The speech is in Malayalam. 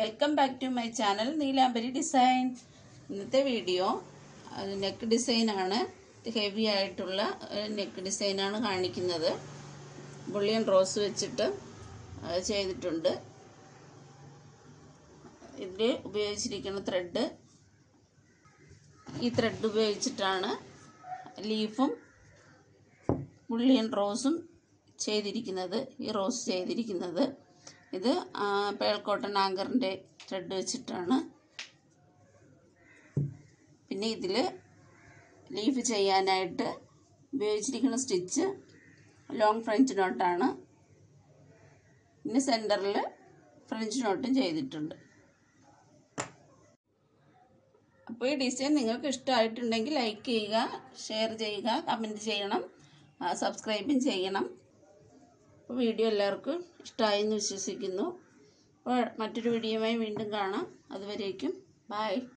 welcome back to my channel Neelambari design ഇന്നത്തെ വീഡിയോ നെക്ക് ഡിസൈനാണ് ഹെവി ആയിട്ടുള്ള നെക്ക് ഡിസൈനാണ് കാണിക്കുന്നത് ബുള്ളിയൻ റോസ് വെച്ചിട്ട് അത് ചെയ്തിട്ടുണ്ട് ഇതിൽ ഉപയോഗിച്ചിരിക്കുന്ന ത്രെഡ് ഈ ത്രെഡ് ഉപയോഗിച്ചിട്ടാണ് ലീഫും ബുള്ളിയൻ റോസും ചെയ്തിരിക്കുന്നത് ഈ റോസ് ചെയ്തിരിക്കുന്നത് ഇത് പേൾ കോട്ടൺ ആങ്കറിൻ്റെ ത്രെഡ് വെച്ചിട്ടാണ് പിന്നെ ഇതിൽ ലീഫ് ചെയ്യാനായിട്ട് ഉപയോഗിച്ചിരിക്കുന്ന സ്റ്റിച്ച് ലോങ് ഫ്രഞ്ച് നോട്ടാണ് പിന്നെ സെൻറ്ററിൽ ഫ്രഞ്ച് നോട്ടും ചെയ്തിട്ടുണ്ട് അപ്പോൾ ഈ ഡിസൈൻ നിങ്ങൾക്ക് ഇഷ്ടമായിട്ടുണ്ടെങ്കിൽ ലൈക്ക് ചെയ്യുക ഷെയർ ചെയ്യുക കമൻറ്റ് ചെയ്യണം സബ്സ്ക്രൈബും ചെയ്യണം അപ്പോൾ വീഡിയോ എല്ലാവർക്കും ഇഷ്ടമായി എന്ന് വിശ്വസിക്കുന്നു അപ്പോൾ മറ്റൊരു വീഡിയോയുമായി വീണ്ടും കാണാം അതുവരേക്കും ബായ്